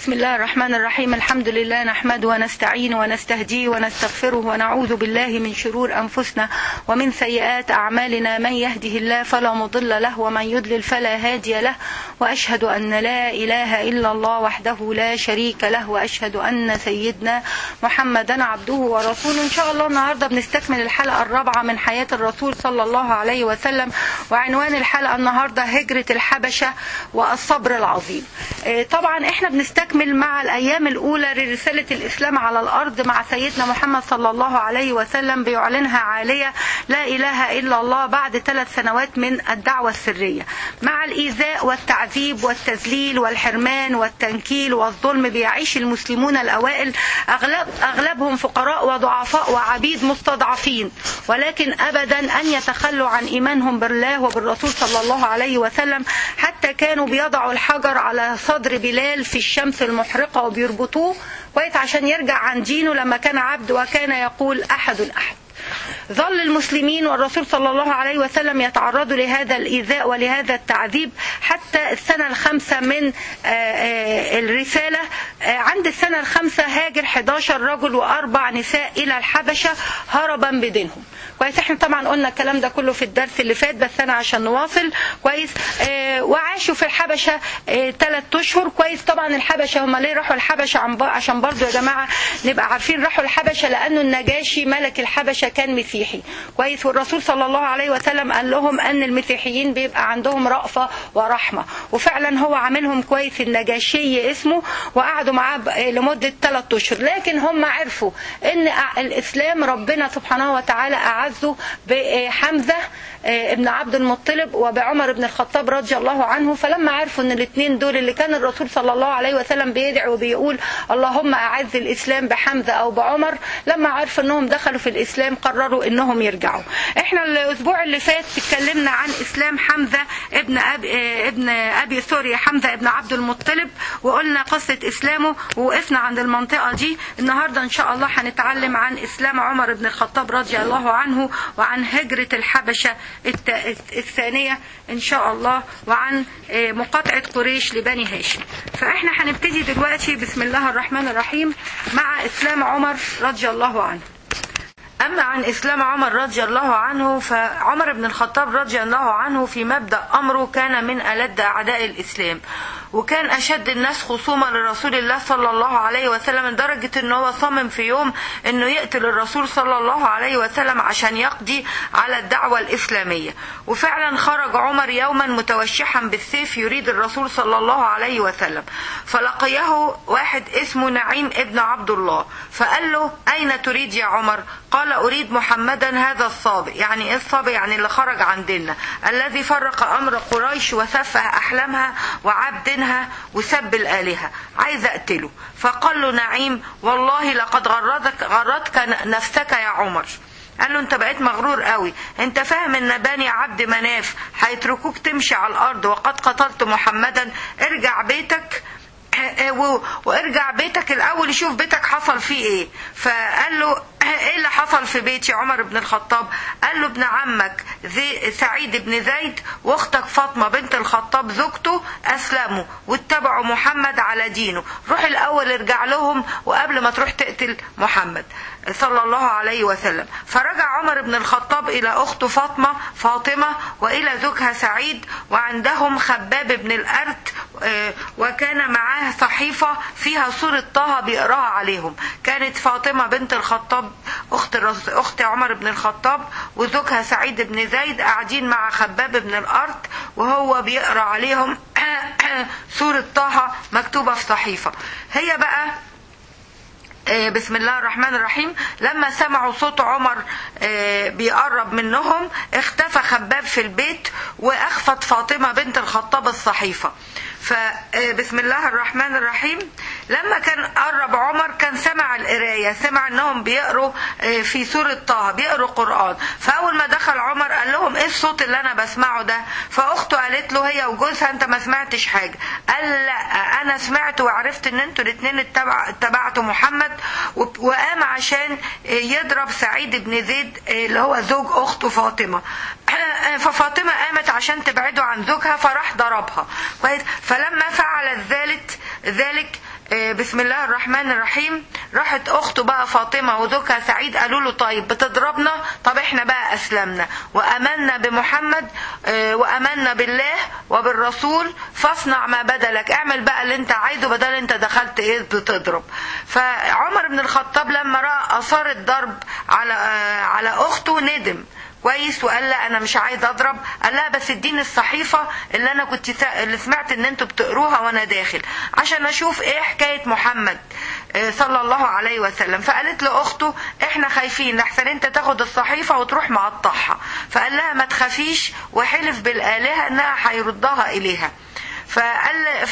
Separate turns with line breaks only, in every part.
بسم الله الرحمن الرحيم الحمد لله نحمده ونستعين ونستهديه ونستغفره ونعوذ بالله من شرور أنفسنا ومن سيئات أعمالنا من يهده الله فلا مضل له ومن يضلل فلا هادي له وأشهد أن لا إله إلا الله وحده لا شريك له وأشهد أن سيدنا محمدا عبده ورسوله إن شاء الله النهاردة بنستكمل الحلقة الرابعة من حياة الرسول صلى الله عليه وسلم وعنوان الحلقة النهاردة هجرة الحبشة والصبر العظيم طبعا احنا بنستكمل مع الأيام الأولى لرسالة الإسلام على الأرض مع سيدنا محمد صلى الله عليه وسلم بيعلنها عالية لا إله إلا الله بعد ثلاث سنوات من الدعوة السرية مع الإيذاء والتعذيب والتذليل والحرمان والتنكيل والظلم بيعيش المسلمون الأوائل أغلب أغلبهم فقراء وضعفاء وعبيد مستضعفين ولكن أبدا أن يتخلوا عن إيمانهم بالله وبالرسول صلى الله عليه وسلم حتى كانوا بيضعوا الحجر على صدر بلال في الشمس المحرقة وبيربطوه كويس عشان يرجع عن دينه لما كان عبد وكان يقول أحد أحد ظل المسلمين والرسول صلى الله عليه وسلم يتعرضوا لهذا الإيذاء ولهذا التعذيب حتى السنة الخامسة من الرسالة عند السنة الخامسة هاجر 11 رجل وأربع نساء إلى الحبشة هربا بدينهم كويس احنا طبعا قلنا الكلام ده كله في الدرس اللي فات بس انا عشان نواصل كويس اه وعاشوا في الحبشه ثلاث اه اشهر كويس طبعا الحبشه هم ليه راحوا الحبشه عشان برضو يا جماعه نبقى عارفين راحوا الحبشه لانه النجاشي ملك الحبشه كان مسيحي كويس والرسول صلى الله عليه وسلم قال لهم ان المسيحيين بيبقى عندهم رأفه ورحمه وفعلا هو عاملهم كويس النجاشي اسمه وقعدوا معاه لمده ثلاث اشهر لكن هم عرفوا ان الاسلام ربنا سبحانه وتعالى أعزه بحمزة ابن عبد المطلب وبعمر بن الخطاب رضي الله عنه فلما عرفوا ان الاثنين دول اللي كان الرسول صلى الله عليه وسلم بيدعي وبيقول اللهم اعز الاسلام بحمزه او بعمر لما عرفوا انهم دخلوا في الاسلام قرروا انهم يرجعوا احنا الاسبوع اللي فات اتكلمنا عن اسلام حمزه ابن ابي ابن ابي سوريا حمزه ابن عبد المطلب وقلنا قصه اسلامه ووقفنا عند المنطقه دي النهارده ان شاء الله هنتعلم عن اسلام عمر بن الخطاب رضي الله عنه وعن هجره الحبشه الثانية إن شاء الله وعن مقاطعة قريش لبني هاشم فإحنا هنبتدي دلوقتي بسم الله الرحمن الرحيم مع إسلام عمر رضي الله عنه أما عن إسلام عمر رضي الله عنه فعمر بن الخطاب رضي الله عنه في مبدأ أمره كان من ألد أعداء الإسلام وكان أشد الناس خصومة لرسول الله صلى الله عليه وسلم لدرجة أن هو صمم في يوم أنه يقتل الرسول صلى الله عليه وسلم عشان يقضي على الدعوة الإسلامية وفعلا خرج عمر يوما متوشحا بالسيف يريد الرسول صلى الله عليه وسلم فلقيه واحد اسمه نعيم ابن عبد الله فقال له أين تريد يا عمر قال أريد محمدا هذا الصابئ يعني إيه الصابئ يعني اللي خرج عن ديننا الذي فرق أمر قريش وسفه أحلامها وعاب دينها وسب الآلهة عايز أقتله فقال له نعيم والله لقد غرتك, غرتك نفسك يا عمر قال له انت بقيت مغرور قوي انت فاهم ان بني عبد مناف هيتركوك تمشي على الارض وقد قتلت محمدا ارجع بيتك وارجع بيتك الاول شوف بيتك حصل فيه ايه فقال له ايه اللي حصل في بيتي عمر بن الخطاب قال له ابن عمك زي سعيد بن زيد واختك فاطمه بنت الخطاب زوجته اسلموا واتبعوا محمد على دينه روح الاول ارجع لهم وقبل ما تروح تقتل محمد صلى الله عليه وسلم فرجع عمر بن الخطاب الى اخته فاطمه فاطمه والى زوجها سعيد وعندهم خباب بن الارت وكان معاه صحيفه فيها صوره طه بيقراها عليهم كانت فاطمه بنت الخطاب اخت اخت عمر بن الخطاب وزوجها سعيد بن زيد قاعدين مع خباب بن الارت وهو بيقرا عليهم سوره طه مكتوبه في صحيفه هي بقى بسم الله الرحمن الرحيم لما سمعوا صوت عمر بيقرب منهم اختفى خباب في البيت واخفت فاطمه بنت الخطاب الصحيفه فبسم الله الرحمن الرحيم لما كان قرب عمر كان سمع القرايه سمع انهم بيقروا في سوره طه بيقروا قران فاول ما دخل عمر قال لهم ايه الصوت اللي انا بسمعه ده فاخته قالت له هي وجوزها انت ما سمعتش حاجه قال لا انا سمعت وعرفت ان انتوا الاثنين اتبع اتبعتوا محمد وقام عشان يضرب سعيد بن زيد اللي هو زوج اخته فاطمه ففاطمه قامت عشان تبعده عن زوجها فراح ضربها كويس فلما فعلت ذلك ذلك آه، بسم الله الرحمن الرحيم راحت اخته بقى فاطمه وزوجها سعيد قالوا له طيب بتضربنا طب احنا بقى اسلمنا وامنا بمحمد آه، وامنا بالله وبالرسول فاصنع ما بدلك اعمل بقى اللي انت عايزه بدل انت دخلت ايه بتضرب فعمر بن الخطاب لما راى اثار الضرب على آه، على اخته ندم كويس وقال لا انا مش عايز اضرب قال لها بس اديني الصحيفه اللي انا كنت سا... اللي سمعت ان انتوا بتقروها وانا داخل عشان اشوف ايه حكايه محمد آه، صلى الله عليه وسلم فقالت لاخته احنا خايفين لحسن انت تاخد الصحيفه وتروح مقطعها فقال لها ما تخافيش وحلف بالالهه انها هيردها اليها فقال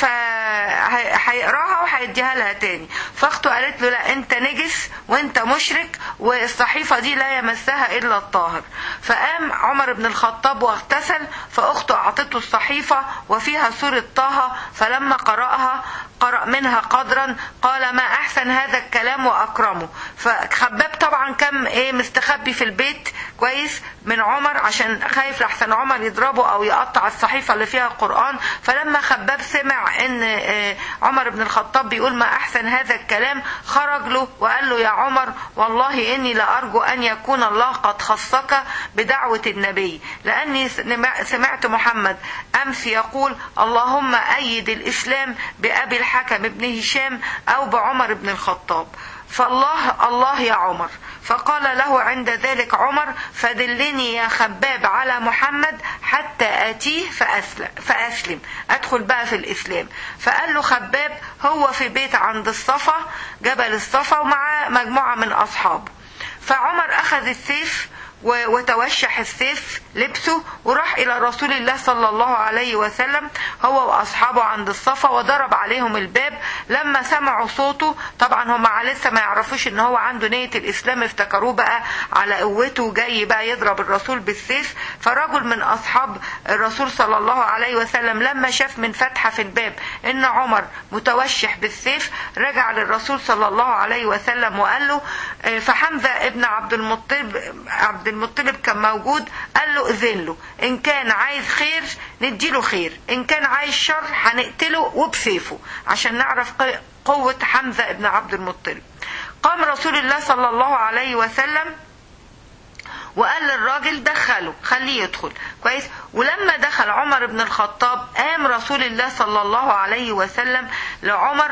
فهيقراها وهيديها لها تاني فاخته قالت له لا انت نجس وانت مشرك والصحيفه دي لا يمسها الا الطاهر فقام عمر بن الخطاب واغتسل فاخته اعطته الصحيفه وفيها سوره طه فلما قراها قرأ منها قدرا قال ما أحسن هذا الكلام وأكرمه فخباب طبعا كم إيه مستخبي في البيت كويس من عمر عشان خايف لحسن عمر يضربه أو يقطع الصحيفة اللي فيها القرآن فلما خباب سمع إن إيه عمر بن الخطاب بيقول ما أحسن هذا الكلام خرج له وقال له يا عمر والله إني لأرجو أن يكون الله قد خصك بدعوة النبي لأني سمعت محمد أمس يقول اللهم أيد الإسلام بأبي الحكم بن هشام أو بعمر بن الخطاب فالله الله يا عمر فقال له عند ذلك عمر فدلني يا خباب على محمد حتى آتيه فأسلم, فأسلم أدخل بقى في الإسلام فقال له خباب هو في بيت عند الصفا جبل الصفا ومعاه مجموعة من أصحابه فعمر أخذ السيف وتوشح السيف لبسه وراح إلى رسول الله صلى الله عليه وسلم هو وأصحابه عند الصفا وضرب عليهم الباب لما سمعوا صوته طبعا هم لسه ما يعرفوش ان هو عنده نية الإسلام افتكروه بقى على قوته جاي بقى يضرب الرسول بالسيف فرجل من أصحاب الرسول صلى الله عليه وسلم لما شاف من فتحة في الباب ان عمر متوشح بالسيف رجع للرسول صلى الله عليه وسلم وقال له فحمزة ابن عبد المطلب عبد المطلب كان موجود قال له اذن له ان كان عايز خير نديله خير ان كان عايز شر هنقتله وبسيفه عشان نعرف قوة حمزة ابن عبد المطلب قام رسول الله صلى الله عليه وسلم وقال للراجل دخله خليه يدخل كويس ولما دخل عمر بن الخطاب قام رسول الله صلى الله عليه وسلم لعمر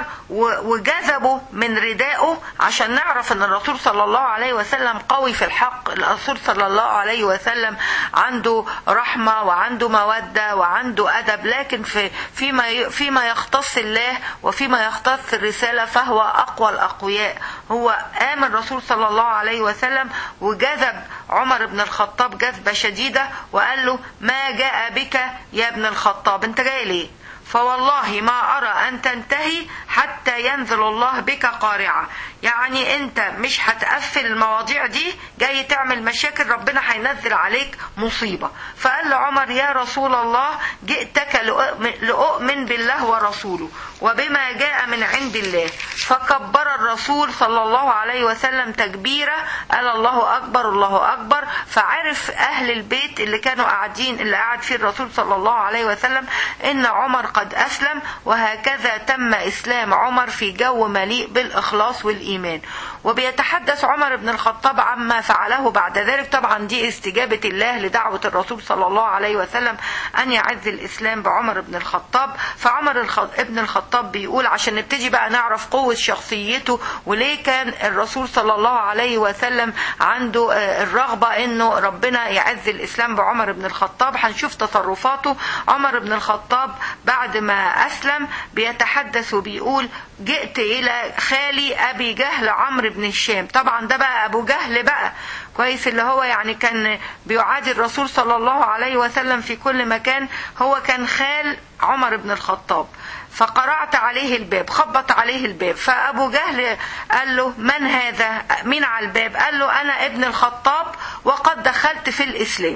وجذبه من ردائه عشان نعرف ان الرسول صلى الله عليه وسلم قوي في الحق الرسول صلى الله عليه وسلم عنده رحمة وعنده مودة وعنده أدب لكن في فيما فيما يختص الله وفيما يختص الرسالة فهو أقوى الأقوياء هو قام الرسول صلى الله عليه وسلم وجذب عمر بن الخطاب جذبة شديدة وقال له ما جاء بك يا ابن الخطاب انت جاي ليه فوالله ما أرى أن تنتهي حتى ينزل الله بك قارعة يعني أنت مش هتقفل المواضيع دي جاي تعمل مشاكل ربنا هينزل عليك مصيبة فقال له عمر يا رسول الله جئتك لأؤمن بالله ورسوله وبما جاء من عند الله فكبر الرسول صلى الله عليه وسلم تكبيرة قال الله أكبر الله أكبر فعرف أهل البيت اللي كانوا قاعدين اللي قاعد فيه الرسول صلى الله عليه وسلم إن عمر قد أسلم وهكذا تم إسلام عمر في جو مليء بالإخلاص والإيمان وبيتحدث عمر بن الخطاب عما فعله بعد ذلك طبعا دي استجابة الله لدعوة الرسول صلى الله عليه وسلم أن يعز الإسلام بعمر بن الخطاب فعمر ابن الخطاب بيقول عشان نبتدي بقى نعرف قوة شخصيته وليه كان الرسول صلى الله عليه وسلم عنده الرغبة انه ربنا يعز الإسلام بعمر بن الخطاب هنشوف تصرفاته عمر بن الخطاب بعد ما أسلم بيتحدث وبيقول جئت إلى خالي أبي جهل عمرو بن الشام طبعا ده بقى أبو جهل بقى كويس اللي هو يعني كان بيعادي الرسول صلى الله عليه وسلم في كل مكان هو كان خال عمر بن الخطاب فقرعت عليه الباب خبط عليه الباب فأبو جهل قال له من هذا مين على الباب قال له أنا ابن الخطاب وقد دخلت في الإسلام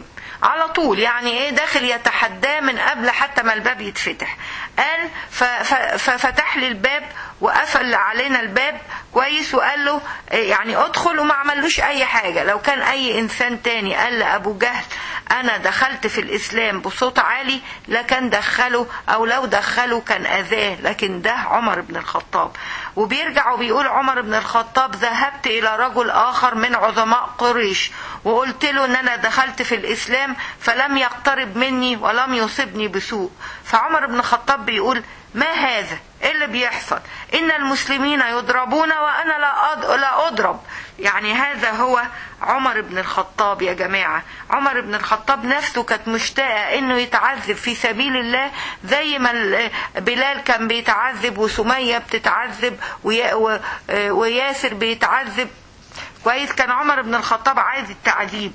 على طول يعني ايه داخل يتحداه من قبل حتى ما الباب يتفتح قال ف- ف- ففتح لي الباب وقفل علينا الباب كويس وقال له إيه يعني ادخل وما عملوش اي حاجه لو كان اي انسان تاني قال لابو جهل انا دخلت في الاسلام بصوت عالي لكان دخله او لو دخله كان اذاه لكن ده عمر بن الخطاب وبيرجع وبيقول عمر بن الخطاب ذهبت الى رجل اخر من عظماء قريش وقلت له ان انا دخلت في الاسلام فلم يقترب مني ولم يصبني بسوء فعمر بن الخطاب بيقول ما هذا ايه اللي بيحصل ان المسلمين يضربون وانا لا أض... لا اضرب يعني هذا هو عمر بن الخطاب يا جماعه عمر بن الخطاب نفسه كانت مشتاقه انه يتعذب في سبيل الله زي ما ال- بلال كان بيتعذب وسميه بتتعذب ويا... و... وياسر بيتعذب كويس كان عمر بن الخطاب عايز التعذيب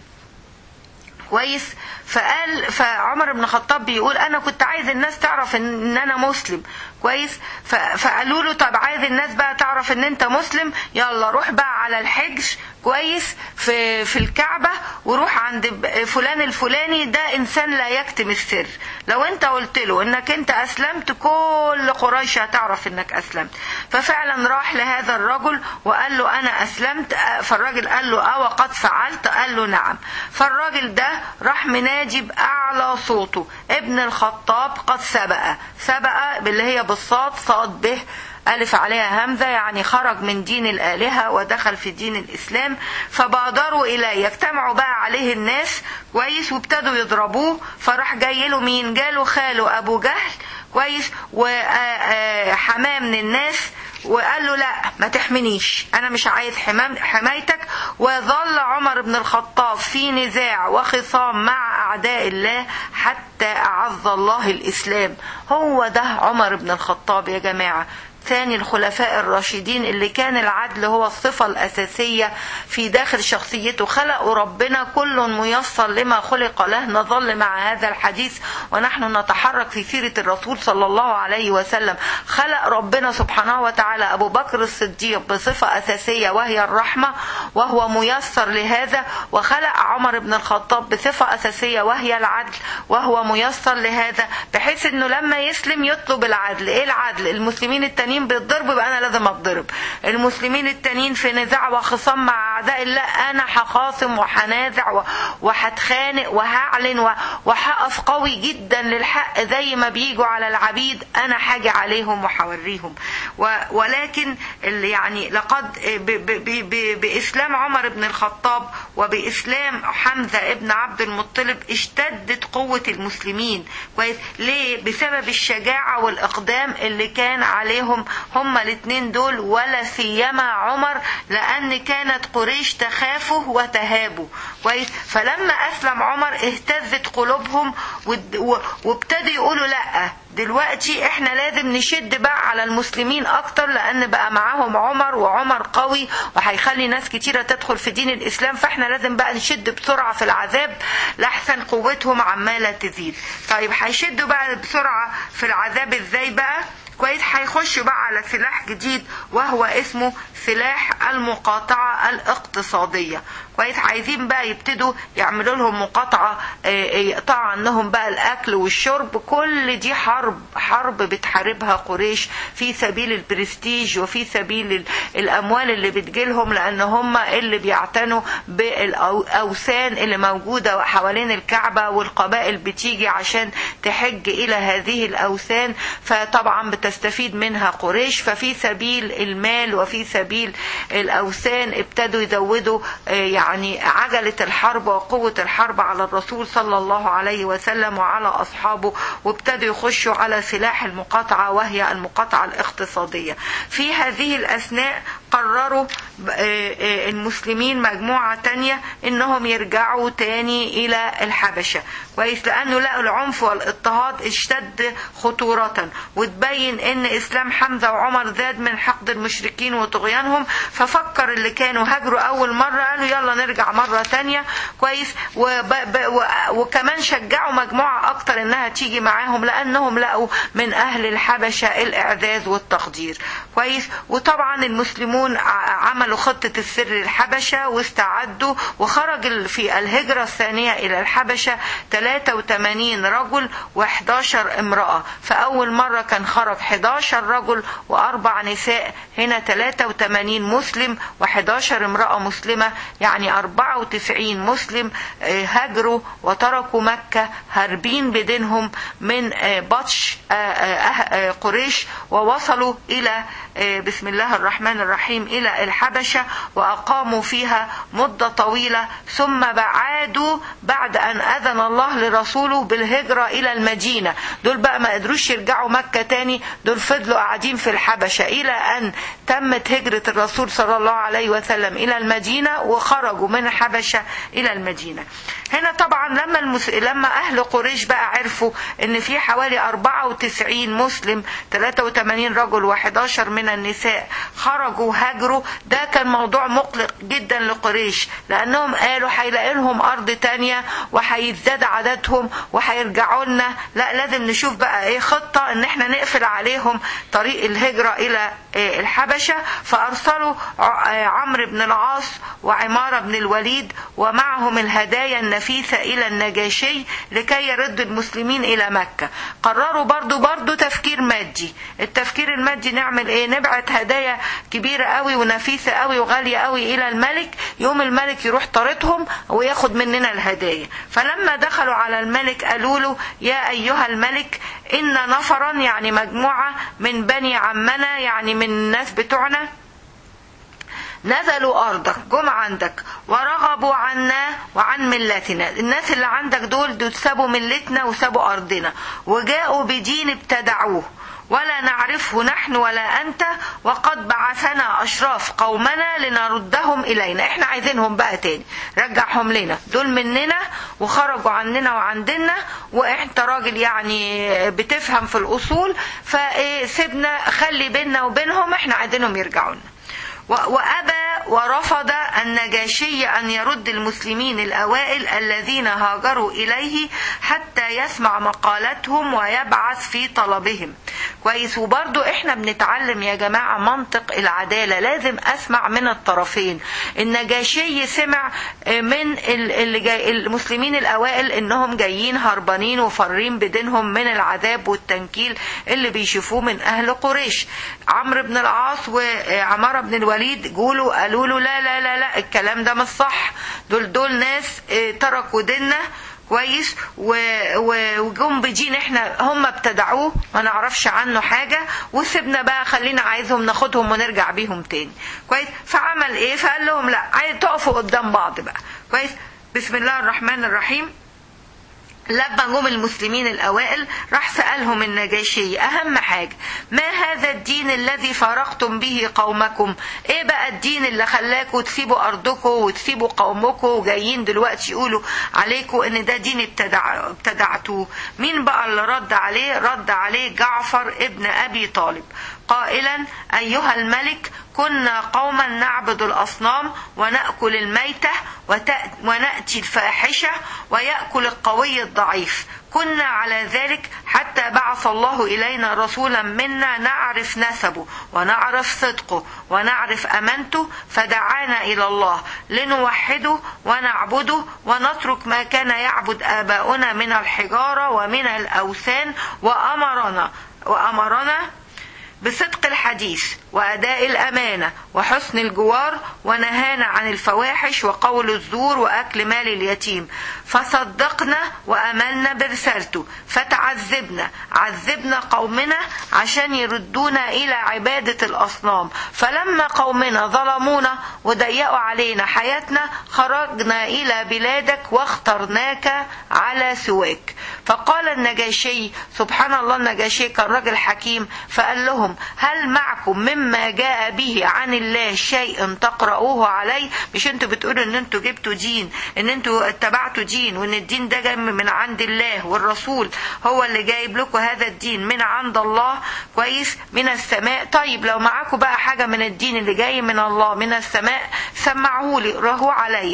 كويس فقال فعمر بن الخطاب بيقول انا كنت عايز الناس تعرف ان إن انا مسلم كويس ف- فقالوا له طب عايز الناس بقى تعرف ان انت مسلم يلا روح بقى على الحج كويس في في الكعبه وروح عند ب- فلان الفلاني ده انسان لا يكتم السر لو انت قلت له انك انت اسلمت كل قريش هتعرف انك اسلمت ففعلا راح لهذا الرجل وقال له انا اسلمت فالراجل قال له اه وقد فعلت قال له نعم فالراجل ده راح مناجي باعلى صوته ابن الخطاب قد سبق سبق باللي هي بالصاد صاد به ألف عليها همزة يعني خرج من دين الآلهة ودخل في دين الإسلام فبادروا إليه يجتمعوا بقى عليه الناس كويس وابتدوا يضربوه فراح جاي له مين جاله خاله أبو جهل كويس وحماه من الناس وقال له لا ما تحمنيش انا مش عايز حمام حمايتك وظل عمر بن الخطاب في نزاع وخصام مع اعداء الله حتى اعز الله الاسلام هو ده عمر بن الخطاب يا جماعه ثاني الخلفاء الراشدين اللي كان العدل هو الصفة الأساسية في داخل شخصيته خلقوا ربنا كل ميسر لما خلق له نظل مع هذا الحديث ونحن نتحرك في سيرة الرسول صلى الله عليه وسلم خلق ربنا سبحانه وتعالى أبو بكر الصديق بصفة أساسية وهي الرحمة وهو ميسر لهذا وخلق عمر بن الخطاب بصفة أساسية وهي العدل وهو ميسر لهذا بحيث انه لما يسلم يطلب العدل ايه العدل المسلمين التانيين بيتضربوا يبقى انا لازم اتضرب المسلمين التانيين في نزاع وخصام مع اعداء الله انا هخاصم وهنازع و- وهتخانق وهعلن و- وهقف قوي جدا للحق زي ما بيجوا على العبيد انا هاجي عليهم وهوريهم و- ولكن اللي يعني لقد ب- ب- ب- ب- باسلام عمر بن الخطاب وباسلام حمزه ابن عبد المطلب اشتدت قوه المسلمين كويس ليه بسبب الشجاعه والاقدام اللي كان عليهم هما الاثنين دول ولا سيما عمر لان كانت قريش تخافه وتهابه كويس فلما اسلم عمر اهتزت قلوبهم ود- و- وابتدوا يقولوا لا دلوقتي احنا لازم نشد بقى على المسلمين اكتر لان بقى معاهم عمر وعمر قوي وهيخلي ناس كتيرة تدخل في دين الاسلام فاحنا لازم بقى نشد بسرعة في العذاب لحسن قوتهم عمالة تزيد طيب هيشدوا بقى بسرعة في العذاب ازاي بقى كويس هيخشوا بقى على سلاح جديد وهو اسمه سلاح المقاطعة الاقتصادية كويس عايزين بقى يبتدوا يعملوا لهم مقاطعة آه، يقطعوا عنهم بقى الأكل والشرب كل دي حرب حرب بتحاربها قريش في سبيل البرستيج وفي سبيل ال- الأموال اللي بتجيلهم لأن هم اللي بيعتنوا بالأوثان اللي موجودة حوالين الكعبة والقبائل بتيجي عشان تحج إلى هذه الأوثان فطبعا بتستفيد منها قريش ففي سبيل المال وفي سبيل الأوثان ابتدوا يزودوا آه، يعني عجلة الحرب وقوة الحرب على الرسول صلى الله عليه وسلم وعلى أصحابه وابتدوا يخشوا على سلاح المقاطعة وهي المقاطعة الاقتصادية في هذه الأثناء قرروا آه، آه، المسلمين مجموعة تانية انهم يرجعوا تاني الى الحبشة كويس لانه لقوا العنف والاضطهاد اشتد خطورة وتبين ان اسلام حمزة وعمر زاد من حقد المشركين وطغيانهم ففكر اللي كانوا هاجروا اول مرة قالوا يلا نرجع مرة تانية كويس وب... ب... و... وكمان شجعوا مجموعة اكتر انها تيجي معاهم لانهم لقوا من اهل الحبشة الاعزاز والتقدير كويس وطبعا المسلمون المسلمون عملوا خطة السر الحبشة واستعدوا وخرج في الهجرة الثانية إلى الحبشة 83 رجل و11 امرأة فأول مرة كان خرج 11 رجل وأربع نساء هنا 83 مسلم و11 امرأة مسلمة يعني 94 مسلم هاجروا وتركوا مكة هاربين بدينهم من بطش قريش ووصلوا إلى بسم الله الرحمن الرحيم إلى الحبشة وأقاموا فيها مدة طويلة ثم بعادوا بعد أن أذن الله لرسوله بالهجرة إلى المدينة دول بقى ما قدروش يرجعوا مكة تاني دول فضلوا قاعدين في الحبشة إلى أن تمت هجرة الرسول صلى الله عليه وسلم إلى المدينة وخرجوا من الحبشة إلى المدينة هنا طبعا لما المس... لما أهل قريش بقى عرفوا إن في حوالي 94 مسلم 83 رجل و11 من النساء خرجوا هاجروا ده كان موضوع مقلق جدا لقريش لأنهم قالوا هيلاقي لهم أرض تانية وهيزداد عددهم وهيرجعوا لنا لا لازم نشوف بقى إيه خطة إن إحنا نقفل عليهم طريق الهجرة إلى الحبشة فأرسلوا عمرو بن العاص وعمارة بن الوليد ومعهم الهدايا النفيسة إلى النجاشي لكي يرد المسلمين إلى مكة قرروا برضو برضو تفكير مادي التفكير المادي نعمل إيه نبعت هدايا كبيرة قوي ونفيسة قوي وغالية قوي إلى الملك يوم الملك يروح طاردهم وياخد مننا الهدايا فلما دخلوا على الملك قالوا له يا أيها الملك إن نفرا يعني مجموعة من بني عمنا يعني من الناس بتوعنا نزلوا أرضك جم عندك ورغبوا عنا وعن ملتنا الناس اللي عندك دول دول سابوا ملتنا وسابوا أرضنا وجاءوا بدين ابتدعوه ولا نعرفه نحن ولا أنت وقد بعثنا أشراف قومنا لنردهم إلينا احنا عايزينهم بقى تاني رجعهم لنا دول مننا وخرجوا عننا وعندنا وانت راجل يعني بتفهم في الأصول فسيبنا خلي بيننا وبينهم احنا عايزينهم يرجعوا لنا وأبى ورفض النجاشي أن يرد المسلمين الأوائل الذين هاجروا إليه حتى يسمع مقالتهم ويبعث في طلبهم كويس وبرضو احنا بنتعلم يا جماعة منطق العدالة لازم اسمع من الطرفين النجاشي سمع من اللي جاي المسلمين الاوائل انهم جايين هربانين وفارين بدينهم من العذاب والتنكيل اللي بيشوفوه من اهل قريش عمرو بن العاص وعمارة بن الوليد جولوا قالوا له لا لا لا لا الكلام ده مش صح دول دول ناس تركوا ديننا كويس وجم بدين احنا هم ابتدعوه ما نعرفش عنه حاجة وسيبنا بقى خلينا عايزهم ناخدهم ونرجع بيهم تاني كويس فعمل ايه فقال لهم لا عايز تقفوا قدام بعض بقى كويس بسم الله الرحمن الرحيم لما جم المسلمين الأوائل راح سألهم النجاشي أهم حاجة ما هذا الدين الذي فارقتم به قومكم إيه بقى الدين اللي خلاكم تسيبوا أرضكم وتسيبوا قومكم وجايين دلوقتي يقولوا عليكم إن ده دين ابتدع ابتدعتوه مين بقى اللي رد عليه رد عليه جعفر ابن أبي طالب قائلا أيها الملك كنا قوما نعبد الأصنام ونأكل الميتة ونأتي الفاحشة ويأكل القوي الضعيف كنا على ذلك حتى بعث الله إلينا رسولا منا نعرف نسبه ونعرف صدقه ونعرف أمانته فدعانا إلى الله لنوحده ونعبده ونترك ما كان يعبد آباؤنا من الحجارة ومن الأوثان وأمرنا وأمرنا بصدق الحديث وأداء الأمانة وحسن الجوار ونهانا عن الفواحش وقول الزور وأكل مال اليتيم فصدقنا وأملنا برسالته فتعذبنا عذبنا قومنا عشان يردونا إلى عبادة الأصنام فلما قومنا ظلمونا وضيقوا علينا حياتنا خرجنا إلى بلادك واخترناك على سواك فقال النجاشي سبحان الله النجاشي كان راجل حكيم فقال لهم هل معكم مما جاء به عن الله شيء تقرؤوه عليه مش انتوا بتقولوا ان انتوا جبتوا دين ان انتوا اتبعتوا دين وان الدين ده جاي من عند الله والرسول هو اللي جايب لكم هذا الدين من عند الله كويس من السماء طيب لو معاكم بقى حاجة من الدين اللي جاي من الله من السماء سمعوه لي رهوا عليا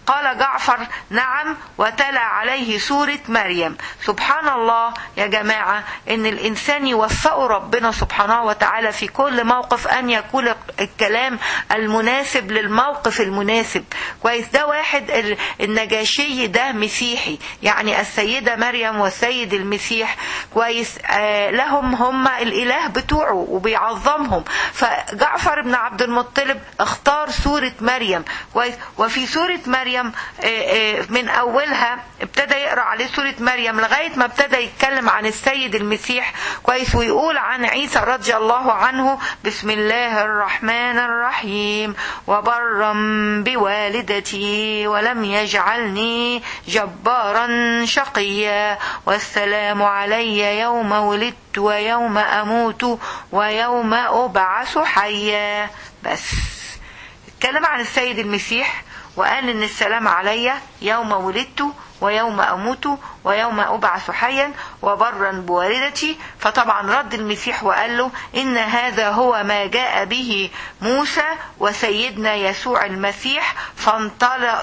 قال جعفر نعم وتلا عليه سورة مريم سبحان الله يا جماعة ان الانسان يوفقه ربنا سبحانه وتعالى في كل موقف ان يكون الكلام المناسب للموقف المناسب كويس ده واحد ال- النجاشي ده مسيحي يعني السيدة مريم والسيد المسيح كويس آه لهم هم الاله بتوعه وبيعظمهم فجعفر بن عبد المطلب اختار سورة مريم كويس وفي سورة مريم آه، آه، من اولها ابتدى يقرا عليه سورة مريم لغاية ما ابتدى يتكلم عن السيد المسيح كويس ويقول عن عيسى رضي الله عنه بسم الله الرحمن الرحيم وبرا بوالدتي ولم يجعلني جبارا شقيا والسلام علي يوم ولدت ويوم اموت ويوم ابعث حيا بس اتكلم عن السيد المسيح وقال ان السلام علي يوم ولدت ويوم اموت ويوم ابعث حيا وبرا بوالدتي فطبعا رد المسيح وقال له ان هذا هو ما جاء به موسى وسيدنا يسوع المسيح فانطلق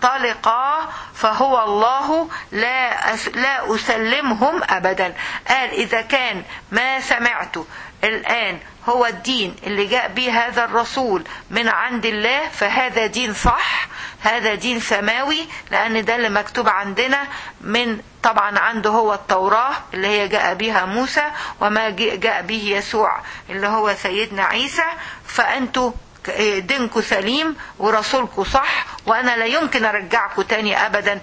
فانطلقا فهو الله لا أس لا اسلمهم ابدا قال اذا كان ما سمعته الآن هو الدين اللي جاء به هذا الرسول من عند الله فهذا دين صح هذا دين سماوي لأن ده اللي مكتوب عندنا من طبعا عنده هو التوراة اللي هي جاء بها موسى وما جاء به يسوع اللي هو سيدنا عيسى فأنتوا دينكم سليم ورسولكم صح وانا لا يمكن ارجعكم تاني ابدا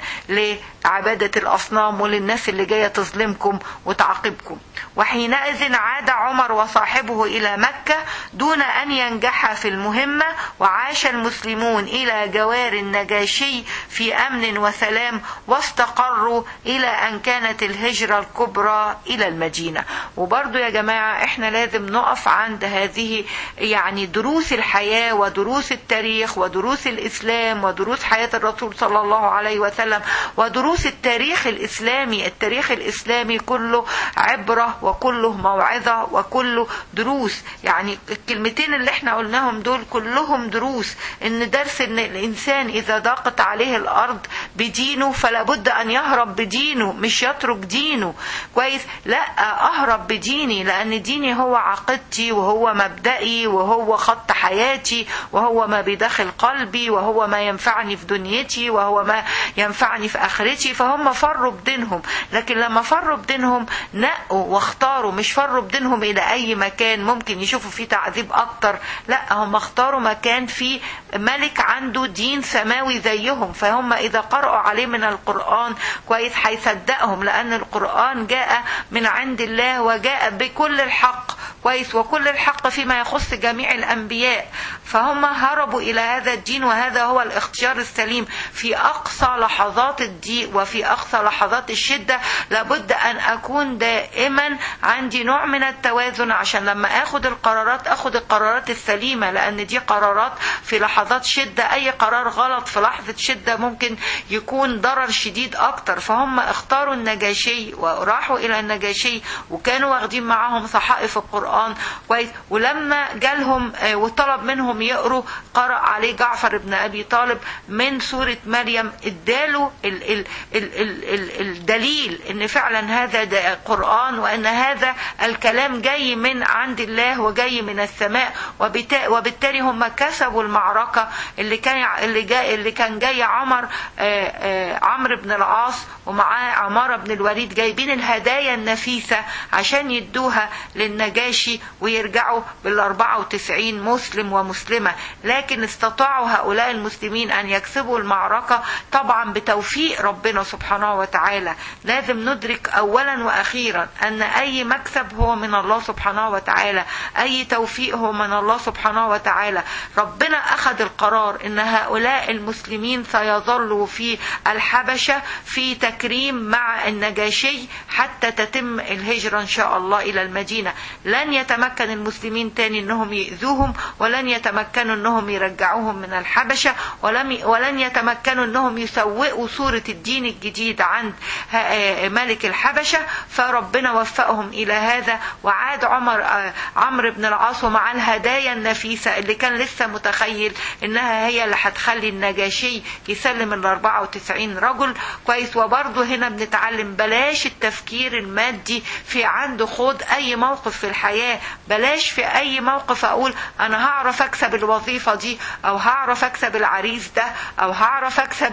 لعبادة الاصنام وللناس اللي جاية تظلمكم وتعاقبكم وحينئذ عاد عمر وصاحبه الى مكة دون ان ينجح في المهمة وعاش المسلمون الى جوار النجاشي في امن وسلام واستقروا الى ان كانت الهجرة الكبرى الى المدينة وبرضو يا جماعة احنا لازم نقف عند هذه يعني دروس الحياة ودروس التاريخ ودروس الاسلام ودروس حياة الرسول صلى الله عليه وسلم ودروس التاريخ الاسلامي التاريخ الاسلامي كله عبرة وكله موعظة وكله دروس يعني الكلمتين اللي احنا قلناهم دول كلهم دروس ان درس ان الانسان اذا ضاقت عليه الارض بدينه فلا بد ان يهرب بدينه مش يترك دينه كويس لا اهرب بديني لان ديني هو عقيدتي وهو مبدئي وهو خط حياتي وهو ما بداخل قلبي وهو ما ينفعني في دنيتي وهو ما ينفعني في اخرتي فهم فروا بدينهم لكن لما فروا بدينهم نقوا واختاروا مش فروا بدينهم الى اي مكان ممكن يشوفوا فيه تعذيب اكتر لا هم اختاروا مكان فيه ملك عنده دين سماوي زيهم فهم اذا قرأوا عليه من القرآن كويس هيصدقهم لان القرآن جاء من عند الله وجاء بكل الحق كويس وكل الحق فيما يخص جميع الانبياء فهم هربوا الى هذا الدين وهذا هو الاختيار السليم في اقصى لحظات الضيق وفي اقصى لحظات الشده لابد ان اكون دائما عندي نوع من التوازن عشان لما اخد القرارات اخد القرارات السليمه لان دي قرارات في لحظات شده اي قرار غلط في لحظه شده ممكن يكون ضرر شديد اكتر فهم اختاروا النجاشي وراحوا الى النجاشي وكانوا واخدين معاهم صحائف القران كويس ولما جالهم وطلب منهم يقروا قرأ عليه جعفر بن ابي طالب من سوره مريم اداله ال ال ال ال ال الدليل ان فعلا هذا قران وان هذا الكلام جاي من عند الله وجاي من السماء وبالتالي هم كسبوا المعركه اللي كان اللي جاي اللي كان جاي عمر عمرو بن العاص ومعاه عمارة بن الوليد جايبين الهدايا النفيسة عشان يدوها للنجاشي ويرجعوا بال 94 مسلم ومسلمة لكن استطاعوا هؤلاء المسلمين أن يكسبوا المعركة طبعا بتوفيق ربنا سبحانه وتعالى لازم ندرك أولا وأخيرا أن أي مكسب هو من الله سبحانه وتعالى أي توفيق هو من الله سبحانه وتعالى ربنا أخذ القرار أن هؤلاء المسلمين سيظلوا في الحبشة في تكريم مع النجاشي حتى تتم الهجرة إن شاء الله إلى المدينة لن يتمكن المسلمين تاني أنهم يؤذوهم ولن يتمكنوا أنهم يرجعوهم من الحبشة ولم ولن يتمكنوا أنهم يسوقوا صورة الدين الجديد عند ملك الحبشة فربنا وفقهم إلى هذا وعاد عمر عمرو بن العاص ومع الهدايا النفيسة اللي كان لسه متخيل متخيل انها هي اللي هتخلي النجاشي يسلم ال 94 رجل كويس وبرضه هنا بنتعلم بلاش التفكير المادي في عنده خد اي موقف في الحياه بلاش في اي موقف اقول انا هعرف اكسب الوظيفه دي او هعرف اكسب العريس ده او هعرف اكسب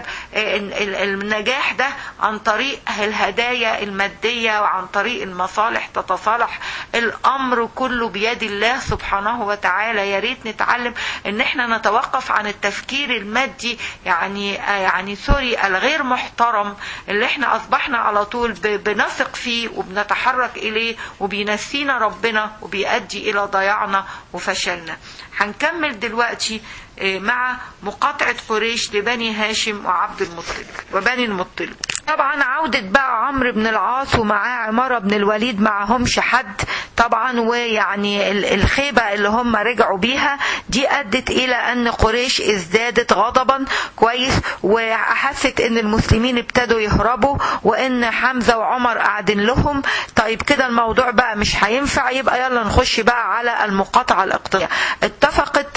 النجاح ده عن طريق الهدايا الماديه وعن طريق المصالح تتصالح الامر كله بيد الله سبحانه وتعالى يا ريت نتعلم ان احنا نتوقف عن التفكير المادي يعني يعني سوري الغير محترم اللي احنا اصبحنا على طول بنثق فيه وبنتحرك اليه وبينسينا ربنا وبيؤدي الى ضياعنا وفشلنا هنكمل دلوقتي مع مقاطعة قريش لبني هاشم وعبد المطلب وبني المطلب طبعا عودة بقى عمرو بن العاص ومعاه عمارة بن الوليد معهمش حد طبعا ويعني الخيبة اللي هم رجعوا بيها دي أدت إلى أن قريش ازدادت غضبا كويس وحست أن المسلمين ابتدوا يهربوا وأن حمزة وعمر قاعدين لهم طيب كده الموضوع بقى مش هينفع يبقى يلا نخش بقى على المقاطعة الاقتصادية اتفقت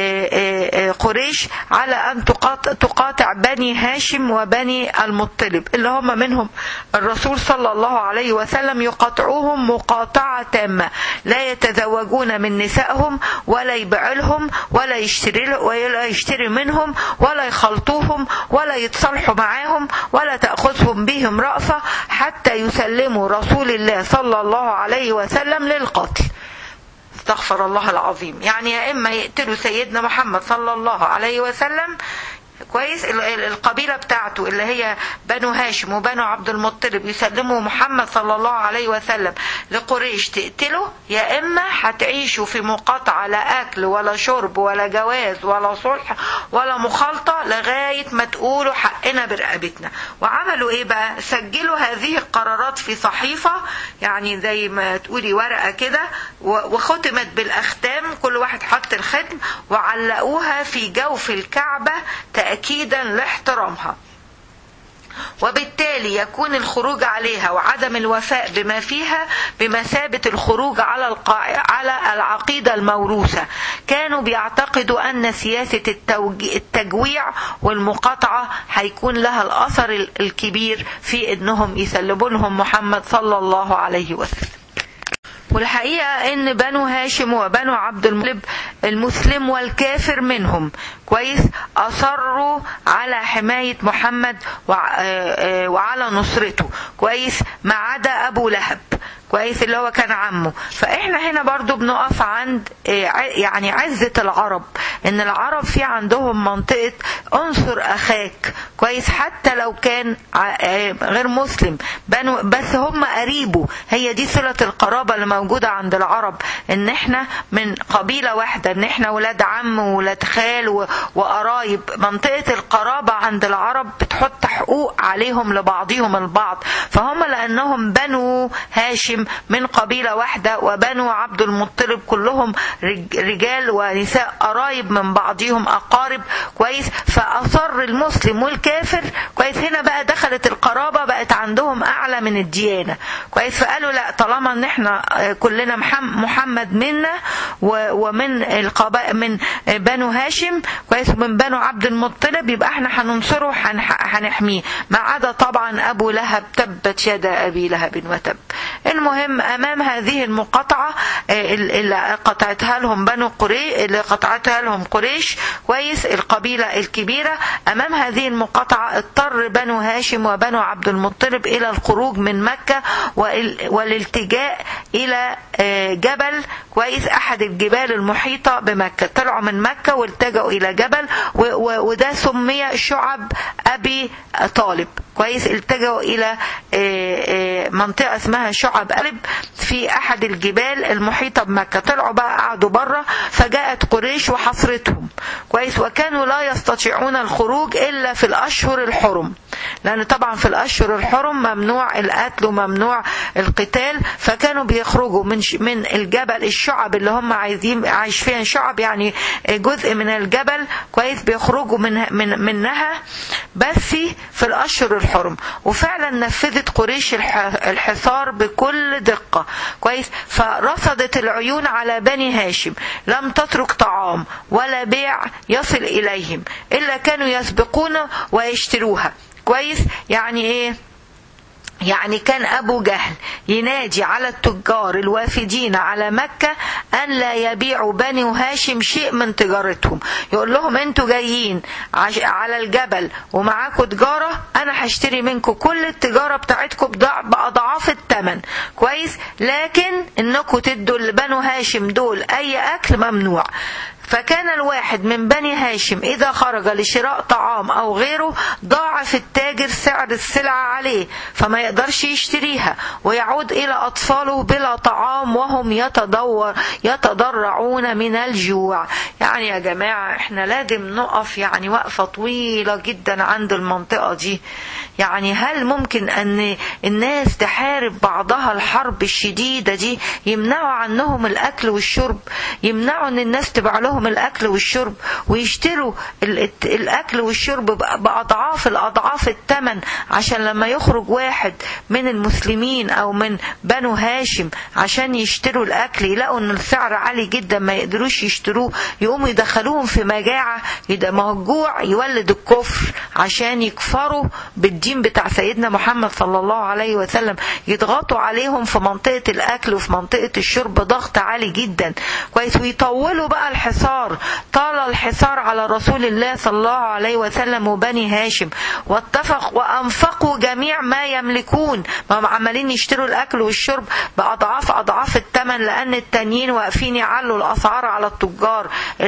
قريش على أن تقاطع بني هاشم وبني المطلب اللي هم منهم الرسول صلى الله عليه وسلم يقاطعوهم مقاطعة تامة لا يتزوجون من نسائهم ولا يبيع لهم ولا يشتري ولا يشتري منهم ولا يخلطوهم ولا يتصالحوا معاهم ولا تأخذهم بهم رأفة حتى يسلموا رسول الله صلى الله عليه وسلم للقتل استغفر الله العظيم يعني يا اما يقتلوا سيدنا محمد صلى الله عليه وسلم كويس القبيله بتاعته اللي هي بنو هاشم وبنو عبد المطلب يسلموا محمد صلى الله عليه وسلم لقريش تقتله يا اما هتعيشوا في مقاطعه لا اكل ولا شرب ولا جواز ولا صلح ولا مخالطه لغايه ما تقولوا حقنا برقبتنا وعملوا ايه بقى سجلوا هذه القرارات في صحيفه يعني زي ما تقولي ورقه كده وختمت بالاختام كل واحد حط الختم وعلقوها في جوف الكعبه تأكيدا لاحترامها وبالتالي يكون الخروج عليها وعدم الوفاء بما فيها بمثابة الخروج على القاع... على العقيدة الموروثة كانوا بيعتقدوا أن سياسة التوج... التجويع والمقاطعة هيكون لها الأثر الكبير في أنهم يسلبوا لهم محمد صلى الله عليه وسلم والحقيقة ان بنو هاشم وبنو عبد المطلب المسلم والكافر منهم كويس اصروا على حماية محمد وعلى نصرته كويس ما عدا ابو لهب كويس اللي هو كان عمه فاحنا هنا برضو بنقف عند يعني عزة العرب ان العرب في عندهم منطقة انصر اخاك كويس حتى لو كان غير مسلم بنو بس هم قريبه هي دي صلة القرابة اللي موجودة عند العرب ان احنا من قبيلة واحدة ان احنا ولاد عم وولاد خال وقرايب منطقة القرابة عند العرب بتحط حقوق عليهم لبعضهم البعض فهم لانهم بنو هاشم من قبيلة واحدة وبنو عبد المطلب كلهم رجال ونساء قرايب من بعضهم أقارب كويس فأصر المسلم والكافر كويس هنا بقى دخلت القرابة بقت عندهم أعلى من الديانة كويس فقالوا لا طالما ان احنا كلنا محمد منا ومن القبائل من بنو هاشم كويس ومن بنو عبد المطلب يبقى احنا هننصره هنحميه ما عدا طبعا ابو لهب تبت يد ابي لهب وتب المهم امام هذه المقاطعه اللي قطعتها لهم بنو قريش اللي قطعتها لهم قريش كويس القبيله الكبيره امام هذه المقاطعه اضطر بنو هاشم وبنو عبد المطلب الى الخروج من مكه والالتجاء الى جبل كويس احد الجبال المحيطه بمكه طلعوا من مكه والتجأوا الى جبل وده سمي شعب ابي طالب كويس التجأوا الى منطقه اسمها شعب قلب في احد الجبال المحيطه بمكه طلعوا بقى قعدوا بره فجاءت قريش وحصرتهم كويس وكانوا لا يستطيعون الخروج الا في الاشهر الحرم لان طبعا في الاشهر الحرم ممنوع القتل وممنوع القتال فكانوا بيخرجوا من من الجبل الشعب اللي هم عايزين عايش فيها شعب يعني جزء من الجبل كويس بيخرجوا من من منها بس في الاشهر الحرم وفعلا نفذت قريش الحصار بكل دقه كويس فرصدت العيون على بني هاشم لم تترك طعام ولا بيع يصل اليهم الا كانوا يسبقون ويشتروها كويس يعني ايه يعني كان أبو جهل ينادي على التجار الوافدين على مكة أن لا يبيعوا بني هاشم شيء من تجارتهم يقول لهم أنتوا جايين على الجبل ومعاكم تجارة أنا هشتري منكم كل التجارة بتاعتكم بأضعاف الثمن كويس لكن أنكم تدوا لبنو هاشم دول أي أكل ممنوع فكان الواحد من بني هاشم إذا خرج لشراء طعام أو غيره ضاعف التاجر سعر السلعة عليه فما يقدرش يشتريها ويعود إلى أطفاله بلا طعام وهم يتدور يتضرعون من الجوع يعني يا جماعة احنا لازم نقف يعني وقفة طويلة جدا عند المنطقة دي يعني هل ممكن أن الناس تحارب بعضها الحرب الشديدة دي يمنعوا عنهم الأكل والشرب يمنعوا أن الناس تبع لهم الأكل والشرب ويشتروا الأكل والشرب بأضعاف الأضعاف الثمن عشان لما يخرج واحد من المسلمين أو من بنو هاشم عشان يشتروا الأكل يلاقوا أن السعر عالي جدا ما يقدروش يشتروه يقوموا يدخلوهم في مجاعة ما هو الجوع يولد الكفر عشان يكفروا بالدين بتاع سيدنا محمد صلى الله عليه وسلم يضغطوا عليهم في منطقة الأكل وفي منطقة الشرب ضغط عالي جدا كويس ويطولوا بقى الحصار طال الحصار على رسول الله صلى الله عليه وسلم وبني هاشم واتفق وأنفقوا جميع ما يملكون ما هم عمالين يشتروا الأكل والشرب بأضعاف أضعاف الثمن لأن التانيين واقفين يعلوا الأسعار على التجار